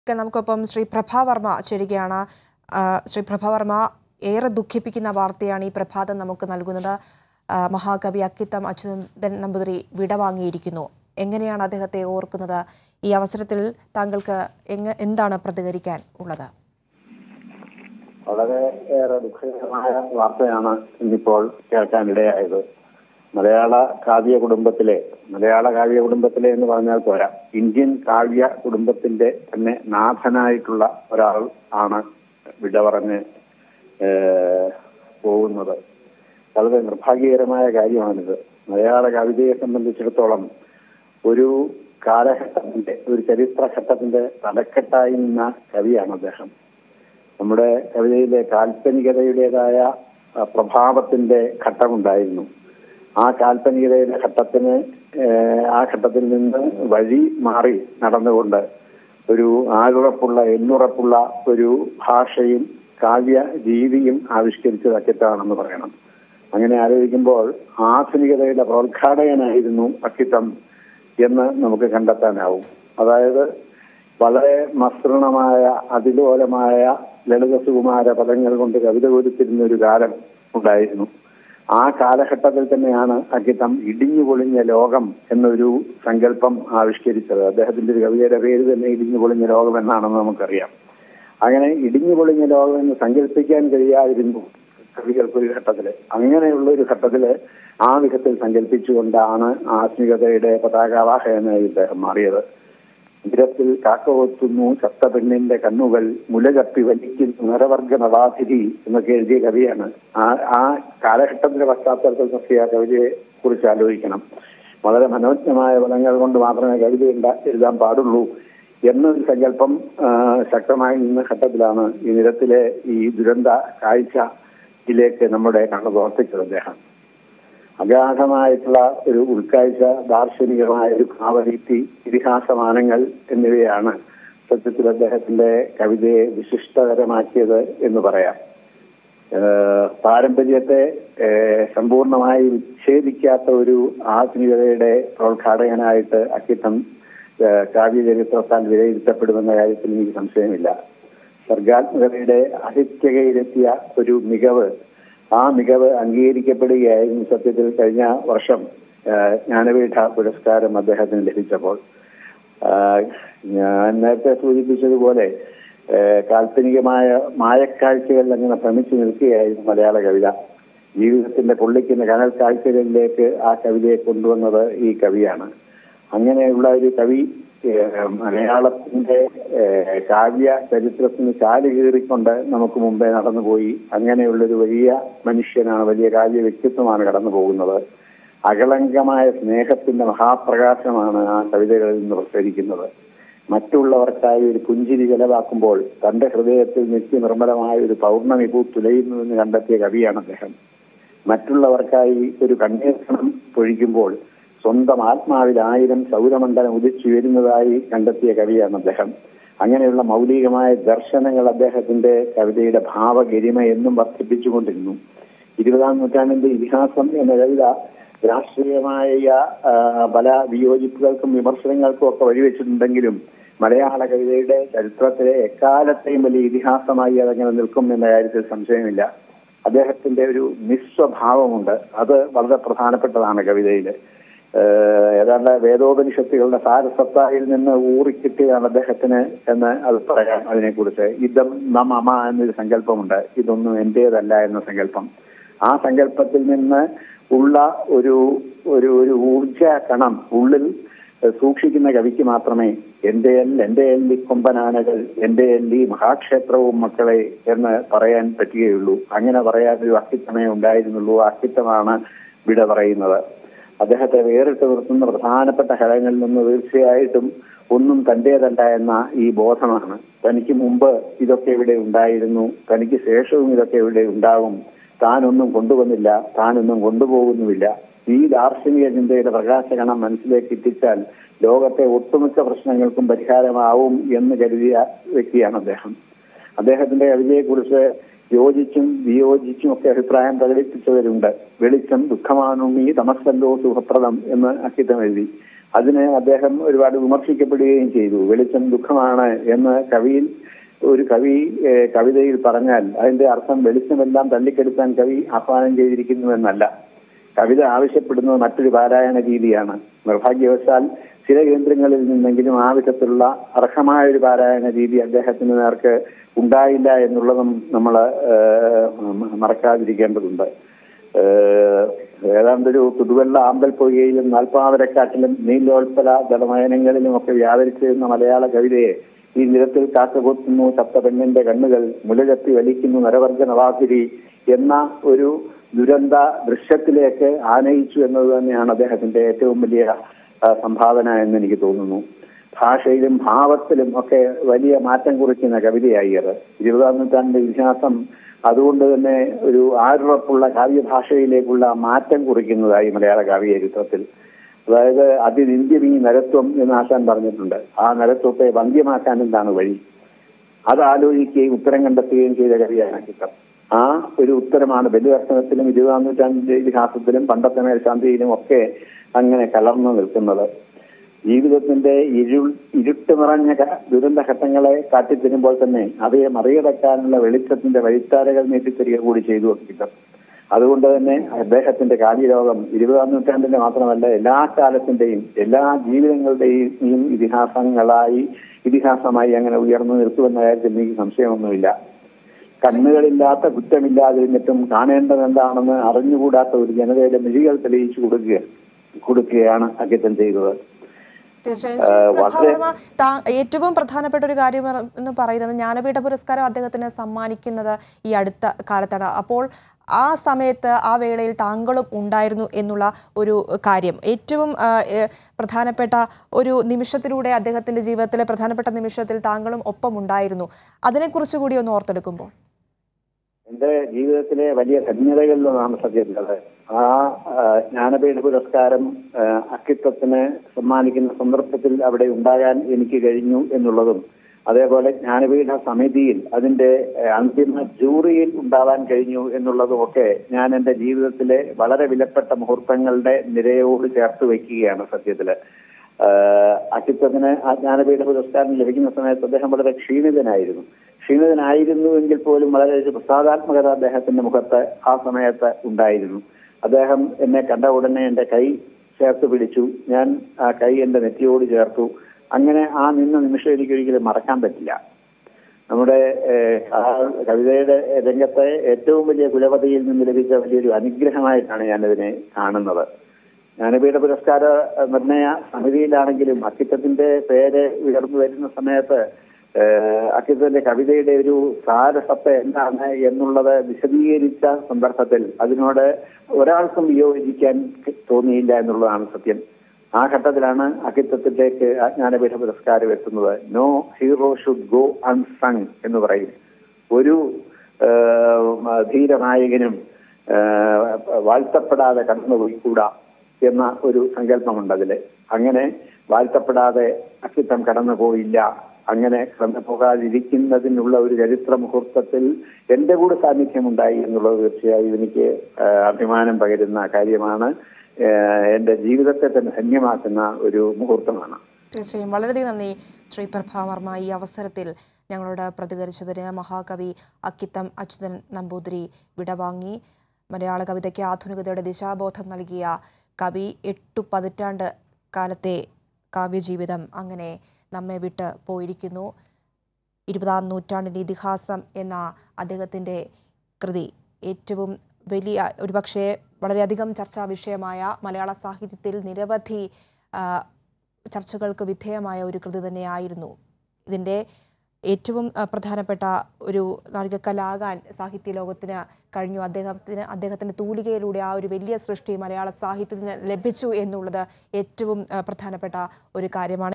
ഒക്കെ നമുക്കൊപ്പം ശ്രീ പ്രഭാവർമ്മ ചേരുകയാണ് ആ, ശ്രീ പ്രഭാവർമ്മ ഏറെ ദുഃഖിപ്പിക്കുന്ന വാർത്തയാണ് ഈ പ്രഭാതം നമുക്ക് നൽകുന്നത് ആ, മഹാകവി അക്കിത്തം അച്യുതൻ നമ്പൂതിരി വിടവാങ്ങിയിരിക്കുന്നു എങ്ങനെയാണ് അദ്ദേഹത്തെ ഓർക്കുന്നത് ഈ അവസരത്തിൽ താങ്കൾക്ക് എങ്ങ എന്താണ് പ്രതികരിക്കാൻ ഉള്ളത് വളരെ ഏറെ ദുഃഖകരമായ വാർത്തയാണ് ഇന്നിപ്പോൾ കേൾക്കാനിടയായത് മലയാള കാവ്യ കുടുംബത്തിലെ മലയാള കാവ്യ കുടുംബത്തിലെ എന്ന് പറഞ്ഞാൽ പോരാ ഇന്ത്യൻ കാവ്യ കുടുംബത്തിന്റെ തന്നെ നാഥനായിട്ടുള്ള ഒരാൾ ആണ് വിട പറഞ്ഞ് ഏഹ്, പോകുന്നത് വളരെ നിർഭാഗ്യകരമായ കാര്യമാണിത് മലയാള കവിതയെ സംബന്ധിച്ചിടത്തോളം ഒരു കാലഘട്ടത്തിന്റെ ഒരു ചരിത്രഘട്ടത്തിന്റെ തലക്കെട്ടായി നിന്ന കവിയാണ് അദ്ദേഹം നമ്മുടെ കവിതയിലെ കാൽപ്പനികതയുടേതായ ആ, പ്രഭാവത്തിന്റെ ഘട്ടമുണ്ടായിരുന്നു ആ കാൽപ്പനികതയുടെ ഘട്ടത്തിന് ഏഹ്, ആ ഘട്ടത്തിൽ നിന്ന് വഴി മാറി നടന്നുകൊണ്ട് ഒരു ആളുറപ്പുള്ള എന്നുറപ്പുള്ള ഒരു ഭാഷയും കാവ്യ രീതിയും ആവിഷ്കരിച്ചത് അക്കിത്താണെന്ന് പറയണം അങ്ങനെ ആലോചിക്കുമ്പോൾ ആധുനികതയുടെ പ്രോദ്ഘാടകനായിരുന്നു അക്കിത്തം എന്ന് നമുക്ക് കണ്ടെത്താനാവും അതായത് വളരെ മസൃണമായ അതിലോലമായ ലളിതസുകുമാര പദങ്ങൾ കൊണ്ട് കവിത ഒരുത്തിരുന്ന ഒരു കാലം ഉണ്ടായിരുന്നു ആ കാലഘട്ടത്തിൽ തന്നെയാണ് അക്കിത്തം ഇടിഞ്ഞു പൊളിഞ്ഞ ലോകം എന്നൊരു സങ്കല്പം ആവിഷ്കരിച്ചത് അദ്ദേഹത്തിന്റെ ഒരു കവിതയുടെ പേര് തന്നെ ഇടിഞ്ഞു പൊളിഞ്ഞ ലോകം എന്നാണെന്ന് നമുക്കറിയാം അങ്ങനെ ഇടിഞ്ഞു പൊളിഞ്ഞ ലോകം എന്ന് സങ്കല്പിക്കാൻ കഴിയാതിരുന്നു കവികൾക്ക് ഒരു ഘട്ടത്തില് അങ്ങനെയുള്ള ഒരു ഘട്ടത്തില് ആ വിധത്തിൽ സങ്കല്പിച്ചുകൊണ്ടാണ് ആധുനികതയുടെ പതാകാവാഹകനായി ഇദ്ദേഹം മാറിയത് നിരത്തിൽ കാക്കവത്തുന്നു ചത്ത പെണ്ണിന്റെ കണ്ണുകൾ മുലകപ്പി വലിക്കുന്നു നിറവർഗ നവാതിരി എന്നൊക്കെ എഴുതിയ കവിയാണ് ആ ആ കാലഘട്ടത്തിന്റെ പശ്ചാത്തലത്തിൽ നോക്കി ആ കവിതയെ കുറിച്ച് ആലോചിക്കണം വളരെ മനോജ്ഞമായ പദങ്ങൾ കൊണ്ട് മാത്രമേ കവിത ഉണ്ടാ- എഴുതാൻ പാടുള്ളൂ എന്നൊരു സങ്കല്പം ആ, ശക്തമായി നിന്ന ഘട്ടത്തിലാണ് ഈ നിരത്തിലെ ഈ ദുരന്ത കാഴ്ചയിലേക്ക് നമ്മുടെ കണ്ണു പ്രവർത്തിച്ചത് അദ്ദേഹം അഗാധമായിട്ടുള്ള ഒരു ഉൾക്കാഴ്ച ദാർശനികമായ ഒരു ഭാവരീതി ഇതിഹാസമാനങ്ങൾ എന്നിവയാണ് സത്യത്തിൽ അദ്ദേഹത്തിന്റെ കവിതയെ വിശിഷ്ടകരമാക്കിയത് എന്ന് പറയാം ഏഹ് പാരമ്പര്യത്തെ ഏഹ് സമ്പൂർണമായി വിച്ഛേദിക്കാത്ത ഒരു ആധുനികതയുടെ പ്രോദ്ഘാടകനായിട്ട് അക്കിത്തം ഏഹ് കാവ്യചരിത്രത്താൽ വിലയിരുത്തപ്പെടുമെന്ന കാര്യത്തിൽ എനിക്ക് സംശയമില്ല സർഗാത്മകതയുടെ അഹിത്യകയിലെത്തിയ ഒരു മികവ് ആ മികവ് അംഗീകരിക്കപ്പെടുകയായിരുന്നു സത്യത്തിൽ കഴിഞ്ഞ വർഷം ഏഹ് ജ്ഞാനപീഠ പുരസ്കാരം അദ്ദേഹത്തിന് ലഭിച്ചപ്പോൾ ആഹ് ഞാൻ നേരത്തെ സൂചിപ്പിച്ചതുപോലെ ഏഹ് കാൽപ്പനികമായ മായക്കാഴ്ചകൾ അങ്ങനെ ഭ്രമിച്ചു നിൽക്കുകയായിരുന്നു മലയാള കവിത ജീവിതത്തിന്റെ പൊള്ളിക്കുന്ന കനൽ കാഴ്ചകളിലേക്ക് ആ കവിതയെ കൊണ്ടുവന്നത് ഈ കവിയാണ് അങ്ങനെയുള്ള ഒരു കവി ഏഹ് മലയാളത്തിന്റെ ഏഹ് കാവ്യ ചരിത്രത്തിന് കാല് കീറിക്കൊണ്ട് നമുക്ക് മുമ്പേ നടന്നുപോയി അങ്ങനെയുള്ളൊരു വലിയ മനുഷ്യനാണ് വലിയ കാവ്യ വ്യക്തിത്വമാണ് കടന്നു പോകുന്നത് അകളങ്കമായ സ്നേഹത്തിന്റെ മഹാപ്രകാശമാണ് ആ കവിതകളിൽ നിന്ന് പ്രസരിക്കുന്നത് മറ്റുള്ളവർക്കായി ഒരു പുഞ്ചിരി ചെലവാക്കുമ്പോൾ തന്റെ ഹൃദയത്തിൽ നിത്യനിർമ്മലമായ ഒരു പൗർണമി പൂ തുലയുന്നുവെന്ന് കണ്ടെത്തിയ കവിയാണ് അദ്ദേഹം മറ്റുള്ളവർക്കായി ഒരു കണ്ണീർക്കണം പൊഴിക്കുമ്പോൾ സ്വന്തം ആത്മാവിൽ ആയിരം സൗരമണ്ഡലം ഉദിച്ചുയരുന്നതായി കണ്ടെത്തിയ കവിയാണ് അദ്ദേഹം അങ്ങനെയുള്ള മൗലികമായ ദർശനങ്ങൾ അദ്ദേഹത്തിന്റെ കവിതയുടെ ഭാവഗരിമ എന്നും വർദ്ധിപ്പിച്ചുകൊണ്ടിരുന്നു ഇരുപതാം നൂറ്റാണ്ടിന്റെ ഇതിഹാസം എന്ന കവിത രാഷ്ട്രീയമായ ആ, പല വിയോജിപ്പുകൾക്കും വിമർശനങ്ങൾക്കും ഒക്കെ വഴിവെച്ചിട്ടുണ്ടെങ്കിലും മലയാള കവിതയുടെ ചരിത്രത്തിലെ എക്കാലത്തെയും വലിയ ഇതിഹാസമായി അതങ്ങനെ നിൽക്കും എന്ന കാര്യത്തിൽ സംശയമില്ല അദ്ദേഹത്തിന്റെ ഒരു നിസ്വഭാവമുണ്ട് അത് വളരെ പ്രധാനപ്പെട്ടതാണ് കവിതയിൽ ഏതാണ്ട് വേദോപനിഷത്തുകളുടെ സാരസത്തായിൽ നിന്ന് ഊറിക്കിട്ടിയതാണ് അദ്ദേഹത്തിന് എന്ന് അത് പറയാം അതിനെക്കുറിച്ച് ഇതം നം അമ എന്നൊരു സങ്കല്പമുണ്ട് ഇതൊന്നും എന്റേതല്ല എന്ന സങ്കല്പം ആ സങ്കല്പത്തിൽ നിന്ന് ഉള്ള ഒരു ഒരു ഒരു ഊർജ കണം ഉള്ളിൽ സൂക്ഷിക്കുന്ന കവിക്ക് മാത്രമേ എന്റെ എൽ എന്റെ എല്ലി കൊമ്പനാനകൾ എന്റെ എല്ലി മഹാക്ഷേത്രവും മക്കളെ എന്ന് പറയാൻ പറ്റുകയുള്ളൂ അങ്ങനെ പറയാൻ ഒരു അക്കിത്തമേ ഉണ്ടായിരുന്നുള്ളൂ ആ അക്കിത്തമാണ് വിട പറയുന്നത് അദ്ദേഹത്തെ വേറിട്ട് നിർത്തുന്ന പ്രധാനപ്പെട്ട ഘടകങ്ങളിൽ നിന്ന് തീർച്ചയായിട്ടും ഒന്നും തന്റേതല്ല എന്ന ഈ ബോധമാണ് തനിക്ക് മുമ്പ് ഇതൊക്കെ ഇവിടെ ഉണ്ടായിരുന്നു തനിക്ക് ശേഷവും ഇതൊക്കെ ഇവിടെ ഉണ്ടാവും താനൊന്നും കൊണ്ടുവന്നില്ല താനൊന്നും കൊണ്ടുപോകുന്നുമില്ല ഈ ദാർശനിക ചിന്തയുടെ പ്രകാശകണം മനസ്സിലേക്ക് എത്തിച്ചാൽ ലോകത്തെ ഒട്ടുമിക്ക പ്രശ്നങ്ങൾക്കും പരിഹാരമാവും എന്ന് കരുതിയ വ്യക്തിയാണ് അദ്ദേഹം അദ്ദേഹത്തിന്റെ കവിതയെക്കുറിച്ച് യോജിച്ചും വിയോജിച്ചും ഒക്കെ അഭിപ്രായം പ്രകടിപ്പിച്ചവരുണ്ട് വെളിച്ചം ദുഃഖമാണുണ്ണി തമസ്സല്ലോ സുഖപ്രദം എന്ന് അക്കിത്തം എഴുതി അതിനെ അദ്ദേഹം ഒരുപാട് വിമർശിക്കപ്പെടുകയും ചെയ്തു വെളിച്ചം ദുഃഖമാണ് എന്ന് കവിയിൽ ഒരു കവി ഏഹ്, കവിതയിൽ പറഞ്ഞാൽ അതിന്റെ അർത്ഥം വെളിച്ചമെല്ലാം തള്ളിക്കെടുത്താൻ കവി ആഹ്വാനം ചെയ്തിരിക്കുന്നു എന്നല്ല കവിത ആവശ്യപ്പെടുന്നത് മറ്റൊരു പാരായണ രീതിയാണ് നിർഭാഗ്യവശാൽ ചില കേന്ദ്രങ്ങളിൽ നിന്നെങ്കിലും ആ വിധത്തിലുള്ള അർഹമായ ഒരു പാരായണ രീതി അദ്ദേഹത്തിന് നേർക്ക് ഉണ്ടായില്ല എന്നുള്ളതും നമ്മൾ മറക്കാതിരിക്കേണ്ടതുണ്ട് ഏഹ്, ഏതാണ്ടൊരു പുതുവെള്ള ആമ്പൽ പൊയ്കയിലും നാൽപ്പാവരക്കാട്ടിലും നീലോത്പല ജലമയനങ്ങളിലും ഒക്കെ വ്യാപരിച്ചിരുന്ന മലയാള കവിതയെ ഈ നിരത്തിൽ കാക്കകൊത്തുന്നു ചത്ത പെണ്ണിന്റെ കണ്ണുകൾ മുലകത്തി വലിക്കുന്നു നരവർഗ നവാസിരി എന്ന ഒരു ദുരന്ത ദൃശ്യത്തിലേക്ക് ആനയിച്ചു എന്നത് തന്നെയാണ് അദ്ദേഹത്തിന്റെ ഏറ്റവും വലിയ ആ, സംഭാവന എന്ന് എനിക്ക് തോന്നുന്നു ഭാഷയിലും ഭാവത്തിലും ഒക്കെ വലിയ മാറ്റം കുറിക്കുന്ന കവിതയായി അത് ഇരുപതാം നൂറ്റാണ്ടിന്റെ ഇതിഹാസം അതുകൊണ്ട് തന്നെ ഒരു ആരുറപ്പുള്ള കാവ്യഭാഷയിലേക്കുള്ള മാറ്റം കുറിക്കുന്നതായി മലയാള കാവ്യചരിത്രത്തിൽ അതായത് അതിനിന്ത്യമീ നരത്വം എന്ന് ആശാൻ പറഞ്ഞിട്ടുണ്ട് ആ നരത്വത്തെ വന്ധ്യമാക്കാൻ എന്താണ് വഴി അത് ആലോചിക്കുകയും ഉത്തരം കണ്ടെത്തുകയും ചെയ്ത കവിയാണ് ചിത്രം ആ ഒരു ഉത്തരമാണ് ബലിദർശനത്തിലും ഇരുപതാം നൂറ്റാണ്ടിന്റെ ഇതിഹാസത്തിലും പണ്ടത്തെ മേൽശാന്തിയിലും ഒക്കെ അങ്ങനെ കലർന്നു നിൽക്കുന്നത് ജീവിതത്തിന്റെ ഇരുൾ ഇരുട്ട് നിറഞ്ഞ ക- ദുരന്തഘട്ടങ്ങളെ കാട്ടിത്തരുമ്പോൾ തന്നെ അവയെ മറികടക്കാനുള്ള വെളിച്ചത്തിന്റെ വഴിത്താരകൾ നീട്ടിത്തരിക കൂടി ചെയ്തു ചിത്രം അതുകൊണ്ട് തന്നെ അദ്ദേഹത്തിന്റെ കാവ്യലോകം ഇരുപതാം നൂറ്റാണ്ടിന്റെ മാത്രമല്ല എല്ലാ കാലത്തിന്റെയും എല്ലാ ജീവിതങ്ങളുടെയും ഇതിഹാസങ്ങളായി ഇതിഹാസമായി അങ്ങനെ ഉയർന്നു നിർത്തുമെന്ന കാര്യത്തിൽ എനിക്ക് സംശയമൊന്നുമില്ല കണ്ണുകളില്ലാത്ത കുറ്റമില്ലാതിരുന്നിട്ടും കാണേണ്ടത് എന്താണെന്ന് അറിഞ്ഞുകൂടാത്ത ഒരു ജനതയുടെ മിഴികൾ തെളിയിച്ചു കൊടുക്കുക കൊടുക്കുകയാണ് അക്കിത്തൻ ചെയ്തത് തീർച്ചയായും ആ, ശ്രീ വളരെ- പ്രഭാവർമ്മ താ- ഏറ്റവും പ്രധാനപ്പെട്ട ഒരു കാര്യം എന്ന് പറയുന്നത് ജ്ഞാനപീഠ പുരസ്കാരം അദ്ദേഹത്തിന് സമ്മാനിക്കുന്നത് ഈ അടുത്ത കാലത്താണ് അപ്പോൾ ആ സമയത്ത് ആ വേളയിൽ താങ്കളും ഉണ്ടായിരുന്നു എന്നുള്ള ഒരു കാര്യം ഏറ്റവും ആ, ഏ, പ്രധാനപ്പെട്ട ഒരു നിമിഷത്തിലൂടെ അദ്ദേഹത്തിന്റെ ജീവിതത്തിലെ പ്രധാനപ്പെട്ട നിമിഷത്തിൽ താങ്കളും ഒപ്പം ഉണ്ടായിരുന്നു അതിനെക്കുറിച്ച് കൂടി ഒന്ന് ഓർത്തെടുക്കുമ്പോൾ എന്റെ ജീവിതത്തിലെ വലിയ ധന്യതകളിലൊന്നാണ് സത്യത്തിലത് ആ ആ, ജ്ഞാനപീഠ പുരസ്കാരം ആ, അക്കിത്തത്തിന് സമ്മാനിക്കുന്ന സന്ദർഭത്തിൽ അവിടെ ഉണ്ടാകാൻ എനിക്ക് കഴിഞ്ഞു എന്നുള്ളതും അതേപോലെ ജ്ഞാനപീഠ സമിതിയിൽ അതിന്റെ ആ, അന്തിമ ജൂറിയിൽ ഉണ്ടാവാൻ കഴിഞ്ഞു എന്നുള്ളതും ഒക്കെ ഞാൻ എന്റെ ജീവിതത്തിലെ വളരെ വിലപ്പെട്ട മുഹൂർത്തങ്ങളുടെ നിരയോട് ചേർത്ത് വയ്ക്കുകയാണ് സത്യത്തില് ആഹ് അക്കിത്തത്തിന് ആ ജ്ഞാനപീഠ പുരസ്കാരം ലഭിക്കുന്ന സമയത്ത് അദ്ദേഹം വളരെ ക്ഷീണിതനായിരുന്നു ക്ഷീണിതനായിരുന്നു എങ്കിൽ പോലും വളരെ ഒരു പ്രസാദാത്മകത അദ്ദേഹത്തിന്റെ മുഖത്ത് ആ സമയത്ത് ഉണ്ടായിരുന്നു അദ്ദേഹം എന്നെ കണ്ട ഉടനെ എന്റെ കൈ ചേർത്ത് പിടിച്ചു ഞാൻ ആ കൈ എന്റെ നെറ്റിയോട് ചേർത്തു അങ്ങനെ ആ നിന്ന നിമിഷം എനിക്ക് ഒരിക്കലും മറക്കാൻ പറ്റില്ല നമ്മുടെ ഏഹ്, ആ കവിതയുടെ രംഗത്തെ ഏറ്റവും വലിയ കുലപതിയിൽ നിന്ന് ലഭിച്ച വലിയൊരു അനുഗ്രഹമായിട്ടാണ് ഞാനതിനെ കാണുന്നത് ജ്ഞാനപീഠ പുരസ്കാര നിർണയ സമിതിയിലാണെങ്കിലും അക്കിത്തത്തിന്റെ പേര് ഉയർന്നു വരുന്ന സമയത്ത് ഏഹ്, അക്കിത്തത്തിന്റെ കവിതയുടെ ഒരു സാരസത്ത എന്താണ് എന്നുള്ളത് വിശദീകരിച്ച സന്ദർഭത്തിൽ അതിനോട് ഒരാൾക്കും വിയോജിക്കാൻ തോന്നിയില്ല എന്നുള്ളതാണ് സത്യം ആ ഘട്ടത്തിലാണ് അക്കിത്തത്തിലേക്ക് ആ ജ്ഞാനപീഠ പുരസ്കാരം എത്തുന്നത് no hero should go unsung എന്ന് പറയും ഒരു ഏഹ്, ധീരനായകനും ഏഹ്, വാഴ്ത്തപ്പെടാതെ കടന്നുപോയിക്കൂടാ എന്ന ഒരു സങ്കല്പമുണ്ട് അതില് അങ്ങനെ വാഴ്ത്തപ്പെടാതെ അക്കിത്തം കടന്നുപോയില്ല അങ്ങനെ കടന്നു പോകാതിരിക്കുന്നതിനുള്ള ഒരു ചരിത്ര മുഹൂർത്തത്തിൽ എന്റെ കൂടെ സാന്നിധ്യമുണ്ടായി എന്നുള്ളത് തീർച്ചയായും എനിക്ക് ആ, അഭിമാനം പകരുന്ന കാര്യമാണ് ആ, എന്റെ ജീവിതത്തെ തന്നെ ധന്യമാക്കുന്ന ഒരു മുഹൂർത്തമാണ് തീർച്ചയായും വളരെയധികം നന്ദി ശ്രീ പ്രഭാവർമ്മ ഈ അവസരത്തിൽ ഞങ്ങളോട് പ്രതികരിച്ചതിന് മഹാകവി അക്കിത്തം അച്യുതൻ നമ്പൂതിരി വിടവാങ്ങി മലയാള കവിതയ്ക്ക് ആധുനികതയുടെ ദിശാബോധം നൽകിയ കവി എട്ടു പതിറ്റാണ്ട് കാലത്തെ കാവ്യജീവിതം അങ്ങനെ നമ്മെ വിട്ട് പോയിരിക്കുന്നു ഇരുപതാം നൂറ്റാണ്ടിൻ്റെ ഇതിഹാസം എന്ന അദ്ദേഹത്തിൻ്റെ കൃതി ഏറ്റവും വലിയ ഒരുപക്ഷെ വളരെയധികം ചർച്ചാ വിഷയമായ മലയാള സാഹിത്യത്തിൽ നിരവധി ആ, ചർച്ചകൾക്ക് വിധേയമായ ഒരു കൃതി തന്നെയായിരുന്നു ഇതിൻ്റെ ഏറ്റവും ആ, പ്രധാനപ്പെട്ട ഒരു നാഴികക്കല്ലാകാൻ സാഹിത്യ ലോകത്തിന് കഴിഞ്ഞു അദ്ദേഹത്തിന് അദ്ദേഹത്തിൻ്റെ തൂലികയിലൂടെ ആ ഒരു വലിയ സൃഷ്ടി മലയാള സാഹിത്യത്തിന് ലഭിച്ചു എന്നുള്ളത് ഏറ്റവും ആ, പ്രധാനപ്പെട്ട ഒരു കാര്യമാണ്